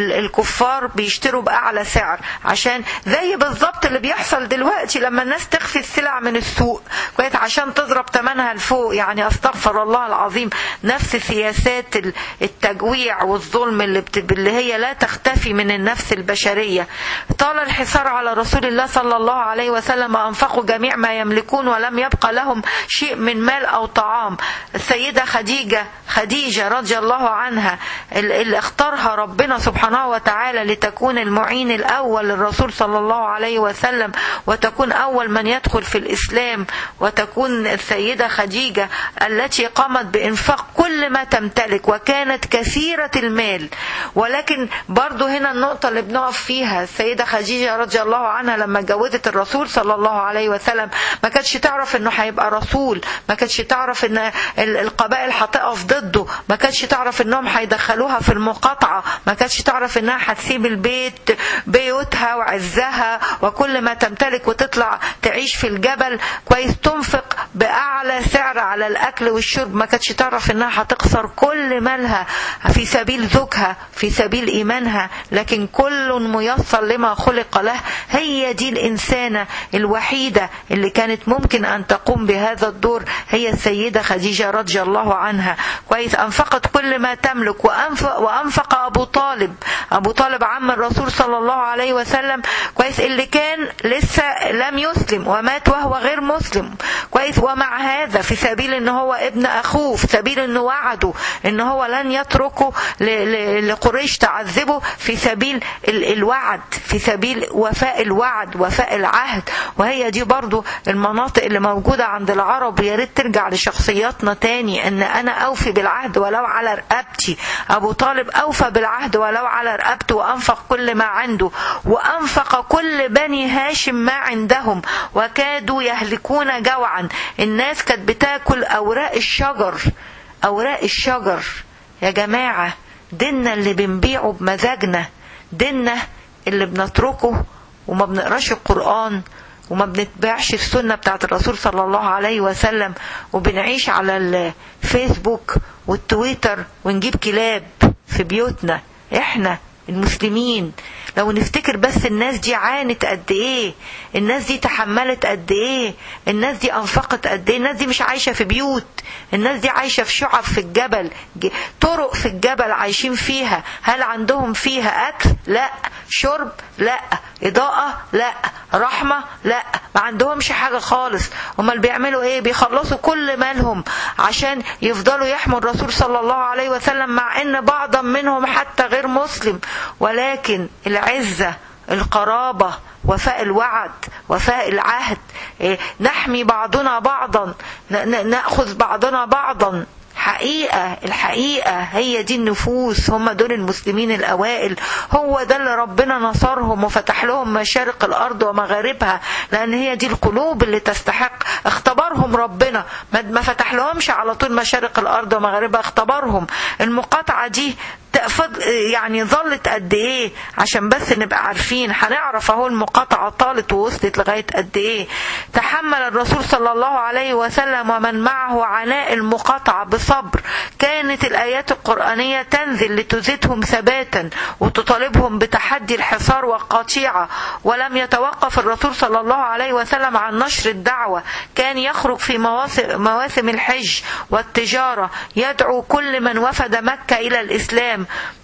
الكفار بيشتروا بأعلى سعر عشان زي بالظبط اللي بيحصل دلوقتي لما الناس تخفي السلع من السوق كويس عشان تضرب ثمنها لفوق يعني استغفر الله العظيم نفس سياسات التجويع والظلم اللي, بت... اللي هي لا تختفي من النفس البشرية طال الحصار على رسول الله صلى الله عليه وسلم أنفقوا جميع ما يملكون ولم يبقى لهم شيء من مال أو طعام السيدة خديجة خديجة رضي الله عنها اللي اختارها ربنا سبحانه وتعالى لتكون المعين الأول للرسول صلى الله عليه وسلم وتكون أول من يدخل في الإسلام وتكون السيدة خديجة التي قامت بإنفاق كل ما تمتلك وكانت كثيرة المال ولكن برضو هنا النقطة اللي بنقف فيها السيدة خديجة رضي الله عنها لما جوزت الرسول صلى الله عليه وسلم ما كانتش تعرف انه هيبقى رسول ما كانتش تعرف ان القبائل هتقف ضده ما كانتش تعرف انهم هيدخلوها في المقاطعة ما كانتش تعرف انها هتسيب البيت بيوتها وعزها وكل ما تمتلك وتطلع تعيش في الجبل كويس تنفق بأعلى سعر على الأكل والشرب ما كانتش تعرف انها هتخسر كل مالها في سبيل زوجها في سبيل إيمانها لكن كل ميسر لما خلق له هي دي الإنسانة الوحيدة اللي كانت ممكن أن تقوم بهذا الدور هي السيدة خديجة رضي الله عنها كويس أنفقت كل ما تملك وأنفق, وأنفق أبو طالب أبو طالب عم الرسول صلى الله عليه وسلم كويس اللي كان لسه لم يسلم ومات وهو غير مسلم كويس ومع هذا في سبيل ان هو ابن اخوه في سبيل انه وعده ان هو لن يتركه لقريش تعذبه في سبيل الوعد في سبيل وفاء الوعد وفاء العهد وهي دي برضو المناطق اللي موجودة عند العرب يا ريت ترجع لشخصياتنا تاني ان انا اوفي بالعهد ولو على رقبتي ابو طالب اوفى بالعهد ولو على رقبته وانفق كل ما عنده وانفق كل بني هاشم ما عندهم وكادوا يهلكون جوعا الناس كانت بتاكل اوراق الشجر اوراق الشجر يا جماعه ديننا اللي بنبيعه بمزاجنا ديننا اللي بنتركه وما بنقراش القرآن وما بنتبعش السنة بتاعت الرسول صلى الله عليه وسلم وبنعيش على الفيسبوك والتويتر ونجيب كلاب في بيوتنا احنا المسلمين لو نفتكر بس الناس دي عانت قد ايه الناس دي تحملت قد ايه الناس دي انفقت قد ايه الناس دي مش عايشة في بيوت الناس دي عايشة في شعب في الجبل طرق في الجبل عايشين فيها هل عندهم فيها اكل لا شرب لا اضاءة لا رحمة لا ما عندهمش حاجة خالص امال بيعملوا ايه بيخلصوا كل مالهم عشان يفضلوا يحموا الرسول صلى الله عليه وسلم مع ان بعضا منهم حتى غير مسلم ولكن العزة القرابة وفاء الوعد وفاء العهد إيه، نحمي بعضنا بعضا ن- ن- نأخذ بعضنا بعضا حقيقة الحقيقة هي دي النفوس هم دول المسلمين الأوائل هو ده اللي ربنا نصرهم وفتح لهم مشارق الأرض ومغاربها لأن هي دي القلوب اللي تستحق اختبرهم ربنا ما ما فتح لهمش على طول مشارق الأرض ومغاربها اختبرهم المقاطعة دي تأخذ يعني ظلت قد ايه عشان بس نبقى عارفين هنعرف اهو المقاطعة طالت ووصلت لغاية قد ايه تحمل الرسول صلى الله عليه وسلم ومن معه عناء المقاطعة بصبر كانت الآيات القرآنية تنزل لتزيدهم ثباتا وتطالبهم بتحدي الحصار والقطيعة ولم يتوقف الرسول صلى الله عليه وسلم عن نشر الدعوة كان يخرج في مواسم, مواسم الحج والتجارة يدعو كل من وفد مكة إلى الإسلام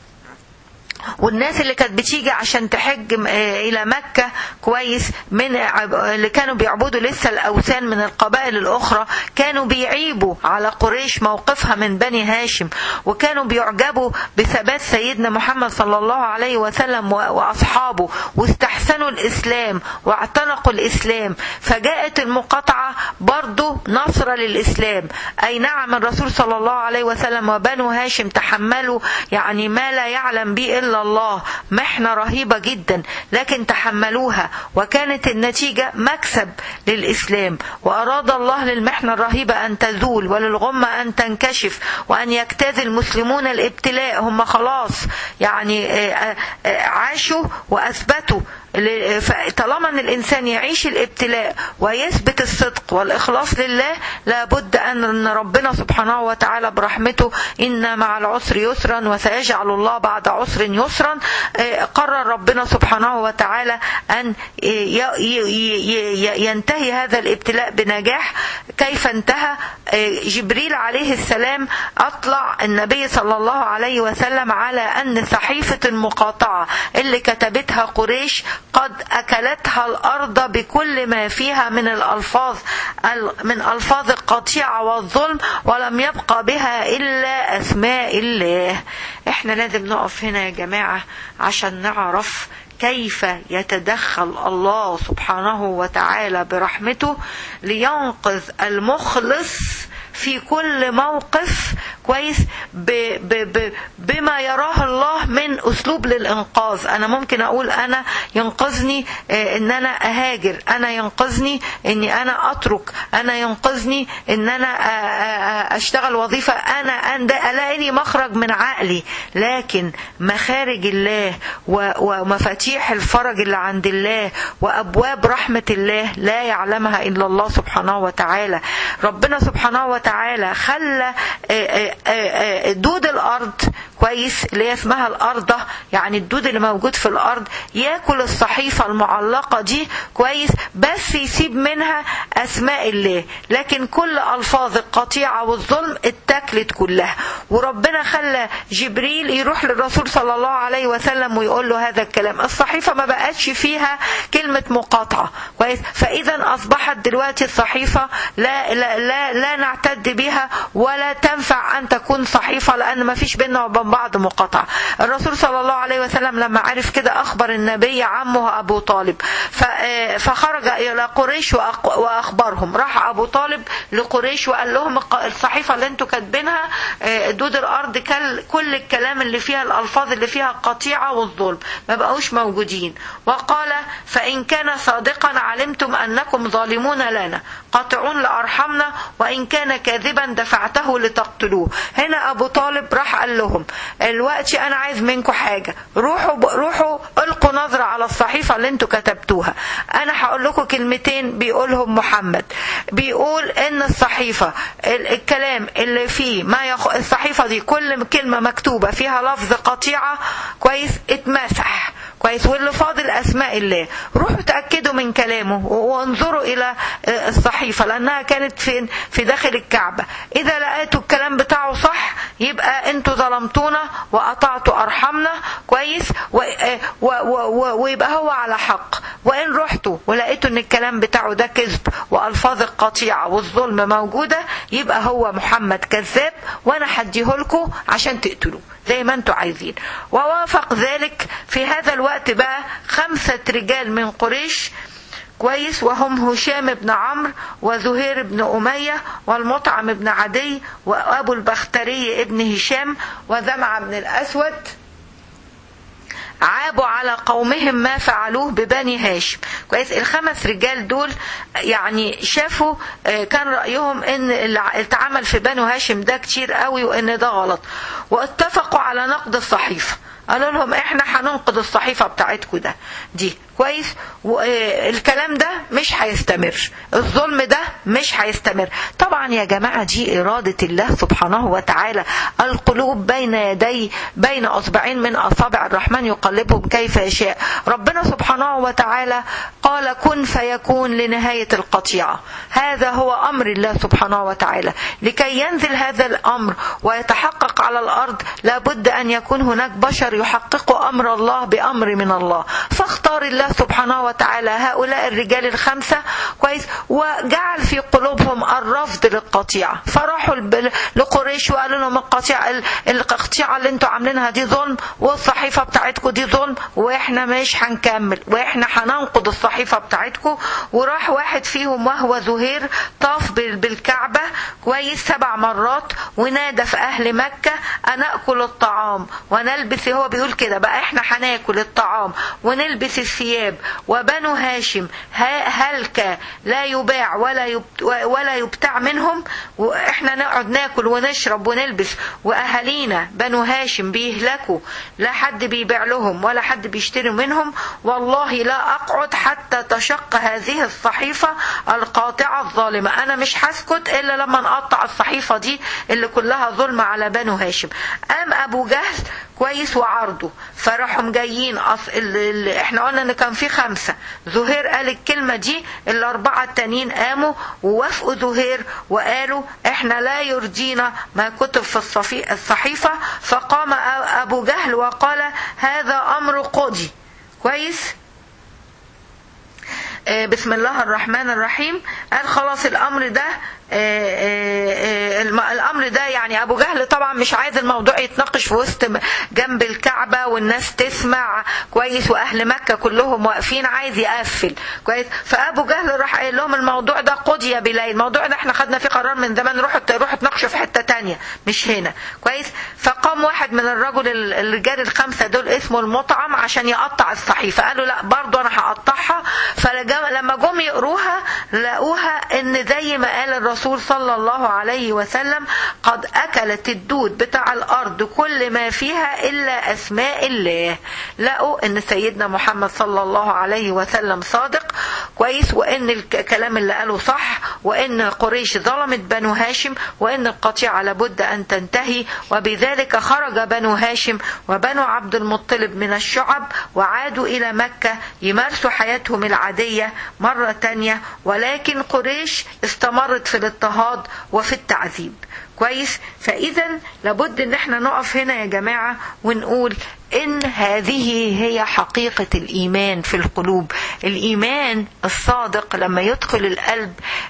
والناس اللي كانت بتيجي عشان تحج م- آه الى مكة كويس من عب- اللي كانوا بيعبدوا لسه الاوثان من القبائل الاخرى كانوا بيعيبوا على قريش موقفها من بني هاشم وكانوا بيعجبوا بثبات سيدنا محمد صلى الله عليه وسلم و- واصحابه واستحسنوا الاسلام واعتنقوا الاسلام فجاءت المقاطعة برضو نصرة للاسلام اي نعم الرسول صلى الله عليه وسلم وبنو هاشم تحملوا يعني ما لا يعلم به الا الله محنة رهيبة جدا لكن تحملوها وكانت النتيجة مكسب للاسلام واراد الله للمحنة الرهيبة ان تزول وللغمة ان تنكشف وان يجتاز المسلمون الابتلاء هم خلاص يعني آه، آه، عاشوا واثبتوا ل- طالما ان الانسان يعيش الابتلاء ويثبت الصدق والاخلاص لله لابد ان إن ربنا سبحانه وتعالى برحمته ان مع العسر يسرا وسيجعل الله بعد عسر يسرا آه، قرر ربنا سبحانه وتعالى ان ي- ي- ي- ي- ينتهي هذا الابتلاء بنجاح كيف انتهى آه، جبريل عليه السلام اطلع النبي صلى الله عليه وسلم على ان صحيفه المقاطعه اللي كتبتها قريش قد اكلتها الارض بكل ما فيها من الالفاظ من الفاظ القطيعه والظلم ولم يبقى بها الا اسماء الله احنا لازم نقف هنا يا جماعه عشان نعرف كيف يتدخل الله سبحانه وتعالى برحمته لينقذ المخلص في كل موقف كويس ب ب ب بما يراه الله من اسلوب للانقاذ انا ممكن اقول انا ينقذني آه، ان انا اهاجر انا ينقذني اني انا اترك انا ينقذني ان انا آه، آه، آه، اشتغل وظيفه انا أند- الاقي مخرج من عقلي لكن مخارج الله و- ومفاتيح الفرج اللي عند الله وابواب رحمه الله لا يعلمها الا الله سبحانه وتعالى ربنا سبحانه وتعالى خلى آه، آه، آه، آه، دود الارض كويس اللي هي اسمها الارضه يعني الدود اللي موجود في الارض ياكل الصحيفه المعلقه دي كويس بس يسيب منها اسماء الله لكن كل الفاظ القطيعه والظلم اتاكلت كلها وربنا خلى جبريل يروح للرسول صلى الله عليه وسلم ويقول له هذا الكلام الصحيفه ما بقتش فيها كلمه مقاطعه كويس فاذا اصبحت دلوقتي الصحيفه لا لا لا, لا نعتد بها ولا تنفع ان تكون صحيفه لان ما فيش بيننا وبين بعض مقاطعه الرسول صلى الله عليه وسلم لما عرف كده اخبر النبي عمه ابو طالب ف- آه، فخرج الى قريش وأق- واخبرهم راح ابو طالب لقريش وقال لهم الق- الصحيفه اللي انتوا كاتبينها آه، دود الارض كل كل الكلام اللي فيها الالفاظ اللي فيها القطيعه والظلم ما بقوش موجودين وقال فان كان صادقا علمتم انكم ظالمون لنا قاطعون لارحمنا وان كان كاذبا دفعته لتقتلوه هنا ابو طالب راح قال لهم الوقت انا عايز منكم حاجه روحوا روحوا القوا نظره على الصحيفه اللي انتوا كتبتوها انا هقول لكم كلمتين بيقولهم محمد بيقول ان الصحيفه ال- الكلام اللي فيه ما يخ... الصحيفه دي كل كلمه مكتوبه فيها لفظ قطيعه كويس اتمسح كويس واللي فاضل اسماء الله روحوا تاكدوا من كلامه وانظروا الى الصحيفه لانها كانت في في داخل الكعبه اذا لقيتوا الكلام بتاعه صح يبقى انتوا ظلمتونا وقطعتوا ارحامنا كويس و و و ويبقى هو على حق وان رحتوا ولقيتوا ان الكلام بتاعه ده كذب والفاظ القطيعه والظلم موجوده يبقى هو محمد كذاب وانا هديهولكوا عشان تقتلوه زي ما انتوا عايزين ووافق ذلك في هذا الوقت بقى خمسة رجال من قريش كويس وهم هشام بن عمرو وزهير بن أمية والمطعم بن عدي وأبو البختري ابن هشام وزمع بن الأسود عابوا على قومهم ما فعلوه ببني هاشم كويس الخمس رجال دول يعني شافوا كان رأيهم ان اللي اتعمل في بنو هاشم ده كتير قوي وان ده غلط واتفقوا على نقد الصحيفة قالوا لهم احنا هننقد الصحيفة بتاعتكم ده دي كويس والكلام ده مش هيستمر الظلم ده مش هيستمر طبعا يا جماعة دي إرادة الله سبحانه وتعالى القلوب بين يدي بين أصبعين من أصابع الرحمن يقلبهم كيف يشاء ربنا سبحانه وتعالى قال كن فيكون لنهاية القطيعة هذا هو أمر الله سبحانه وتعالى لكي ينزل هذا الأمر ويتحقق على الأرض لابد أن يكون هناك بشر يحققوا أمر الله بأمر من الله فاختار الله سبحانه وتعالى هؤلاء الرجال الخمسة كويس وجعل في قلوبهم الرفض للقطيعة فراحوا لقريش وقالوا لهم القطيعة القطيعة اللي انتوا عاملينها دي ظلم والصحيفة بتاعتكم دي ظلم واحنا مش هنكمل واحنا هننقض الصحيفة بتاعتكم وراح واحد فيهم وهو زهير طاف بالكعبة كويس سبع مرات ونادى في أهل مكة أنا أكل الطعام ونلبس هو بيقول كده بقى احنا هناكل الطعام ونلبس الثياب وبنو هاشم هلك لا يباع ولا ولا يبتاع منهم واحنا نقعد ناكل ونشرب ونلبس واهالينا بنو هاشم بيهلكوا لا حد بيبيع لهم ولا حد بيشتري منهم والله لا اقعد حتى تشق هذه الصحيفه القاطعه الظالمه انا مش هسكت الا لما نقطع الصحيفه دي اللي كلها ظلم على بنو هاشم قام ابو جهل كويس وعرضه فراحوا جايين أص... ال... ال... احنا قلنا ان كان في خمسه زهير قال الكلمه دي الاربعه التانيين قاموا ووافقوا زهير وقالوا احنا لا يرضينا ما كتب في الصفي... الصحيفه فقام ابو جهل وقال هذا امر قضي كويس بسم الله الرحمن الرحيم قال خلاص الامر ده الامر ده يعني ابو جهل طبعا مش عايز الموضوع يتناقش في وسط جنب الكعبه والناس تسمع كويس واهل مكه كلهم واقفين عايز يقفل كويس فابو جهل راح قايل لهم الموضوع ده قضي بليل الموضوع ده احنا خدنا فيه قرار من زمان روحوا روحوا تناقشوا في حته تانية مش هنا كويس فقام واحد من الرجل الرجال الخمسه دول اسمه المطعم عشان يقطع الصحيفه قالوا لا برضه انا هقطعها فلما جم يقروها لقوها ان زي ما قال الرسول الرسول صلى الله عليه وسلم قد أكلت الدود بتاع الأرض كل ما فيها إلا أسماء الله لقوا أن سيدنا محمد صلى الله عليه وسلم صادق كويس وأن الكلام اللي قاله صح وأن قريش ظلمت بنو هاشم وأن القطيعة لابد أن تنتهي وبذلك خرج بنو هاشم وبنو عبد المطلب من الشعب وعادوا إلى مكة يمارسوا حياتهم العادية مرة تانية ولكن قريش استمرت في الاضطهاد وفي التعذيب كويس فاذا لابد ان احنا نقف هنا يا جماعه ونقول ان هذه هي حقيقه الايمان في القلوب الايمان الصادق لما يدخل القلب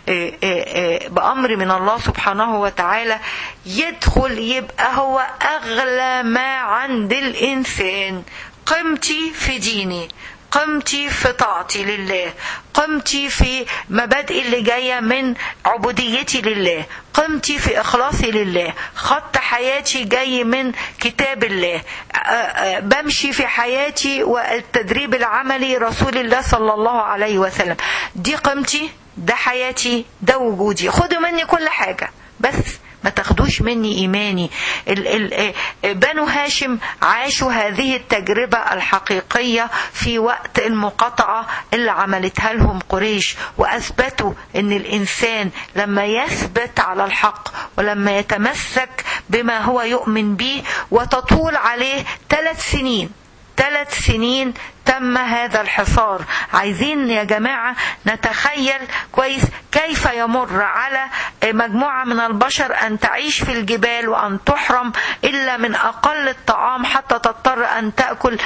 بامر من الله سبحانه وتعالى يدخل يبقى هو اغلى ما عند الانسان قيمتي في ديني قيمتي في طاعتي لله قيمتي في مبادئ اللي جاية من عبوديتي لله قيمتي في إخلاصي لله خط حياتي جاي من كتاب الله بمشي في حياتي والتدريب العملي رسول الله صلى الله عليه وسلم دي قيمتي ده حياتي ده وجودي خدوا مني كل حاجة بس ما تاخدوش مني ايماني ال ال بنو هاشم عاشوا هذه التجربة الحقيقية في وقت المقاطعة اللي عملتها لهم قريش واثبتوا ان الانسان لما يثبت على الحق ولما يتمسك بما هو يؤمن به وتطول عليه ثلاث سنين ثلاث سنين تم هذا الحصار عايزين يا جماعة نتخيل كويس كيف يمر على مجموعة من البشر أن تعيش في الجبال وأن تحرم إلا من أقل الطعام حتى تضطر أن تأكل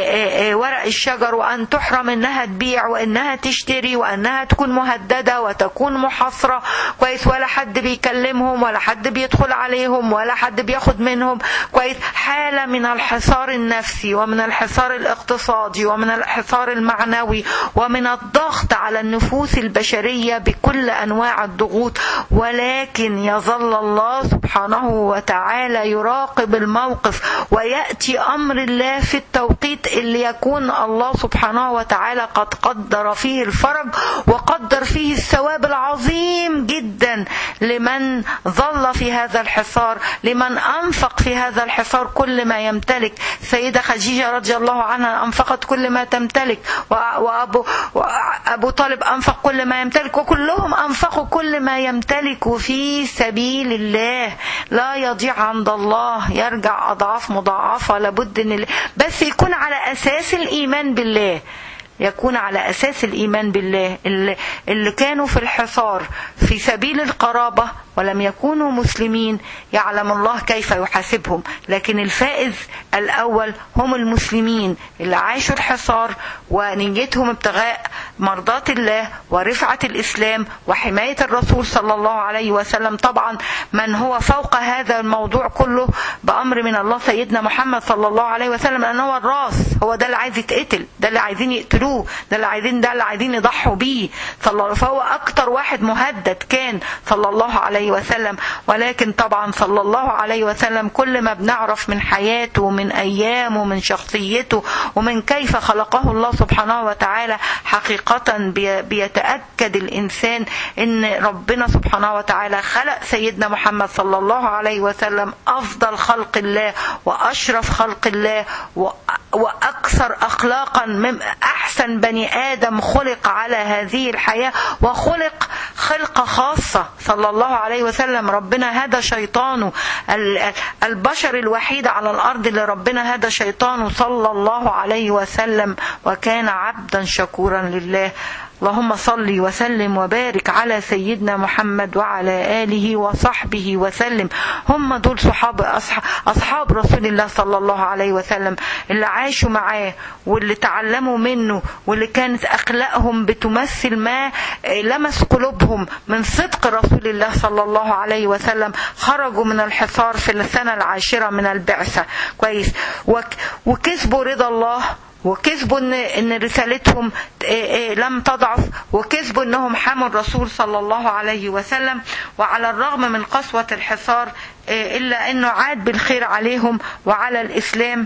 ورق الشجر وأن تحرم أنها تبيع وأنها تشتري وأنها تكون مهددة وتكون محاصرة كويس ولا حد بيكلمهم ولا حد بيدخل عليهم ولا حد بياخد منهم كويس حالة من الحصار النفسي ومن الحصار الاقتصادي ومن الحصار المعنوي ومن الضغط على النفوس البشرية بكل أنواع الضغوط ولكن يظل الله سبحانه وتعالى يراقب الموقف ويأتي أمر الله في التوقيت اللي يكون الله سبحانه وتعالى قد قدر فيه الفرج وقدر فيه الثواب العظيم جدا لمن ظل في هذا الحصار لمن أنفق في هذا الحصار كل ما يمتلك سيدة خديجة رضي الله عنها أنفقت كل ما تمتلك وأبو, وأبو طالب أنفق كل ما يمتلك وكلهم أنفقوا كل ما يمتلك في سبيل الله لا يضيع عند الله يرجع أضعاف مضاعفة لابد إن بس يكون على أساس الإيمان بالله يكون على أساس الإيمان بالله اللي, اللي كانوا في الحصار في سبيل القرابة ولم يكونوا مسلمين يعلم الله كيف يحاسبهم لكن الفائز الأول هم المسلمين اللي عاشوا الحصار ونيتهم ابتغاء مرضات الله ورفعة الإسلام وحماية الرسول صلى الله عليه وسلم طبعا من هو فوق هذا الموضوع كله بأمر من الله سيدنا محمد صلى الله عليه وسلم لأنه هو الراس هو ده اللي عايز يتقتل ده اللي عايزين يقتلوه ده اللي عايزين ده اللي عايزين يضحوا بيه صلى فهو أكتر واحد مهدد كان صلى الله عليه وسلم ولكن طبعا صلى الله عليه وسلم كل ما بنعرف من حياته ومن أيامه ومن شخصيته ومن كيف خلقه الله سبحانه وتعالى حقيقة بيتأكد الإنسان إن ربنا سبحانه وتعالى خلق سيدنا محمد صلى الله عليه وسلم أفضل خلق الله وأشرف خلق الله وأكثر أخلاقا من أحسن بني آدم خلق على هذه الحياة وخلق خلقة خاصة صلى الله عليه وسلم ربنا هدى شيطانه البشر الوحيد على الأرض اللي ربنا هدى شيطانه صلى الله عليه وسلم وكان عبدا شكورا لله اللهم صل وسلم وبارك على سيدنا محمد وعلى آله وصحبه وسلم هم دول صحاب أصحاب رسول الله صلى الله عليه وسلم اللي عاشوا معاه واللي تعلموا منه واللي كانت أخلاقهم بتمثل ما لمس قلوبهم من صدق رسول الله صلى الله عليه وسلم خرجوا من الحصار في السنة العاشرة من البعثة كويس وكسبوا رضا الله وكسبوا ان ان رسالتهم لم تضعف وكسبوا انهم حموا الرسول صلى الله عليه وسلم وعلى الرغم من قسوة الحصار الا انه عاد بالخير عليهم وعلى الاسلام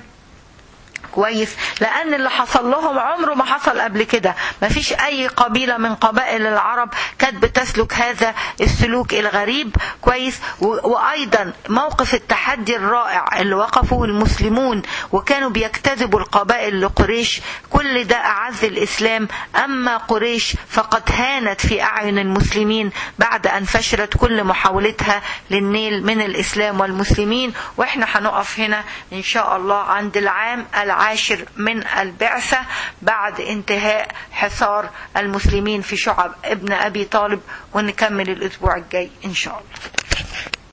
كويس لان اللي حصل لهم عمره ما حصل قبل كده ما فيش اي قبيلة من قبائل العرب كانت بتسلك هذا السلوك الغريب كويس وايضا موقف التحدي الرائع اللي وقفه المسلمون وكانوا بيجتذبوا القبائل لقريش كل ده اعز الاسلام اما قريش فقد هانت في اعين المسلمين بعد ان فشلت كل محاولتها للنيل من الاسلام والمسلمين واحنا هنقف هنا ان شاء الله عند العام العام العاشر من البعثة بعد انتهاء حصار المسلمين في شعب ابن أبي طالب ونكمل الأسبوع الجاي إن شاء الله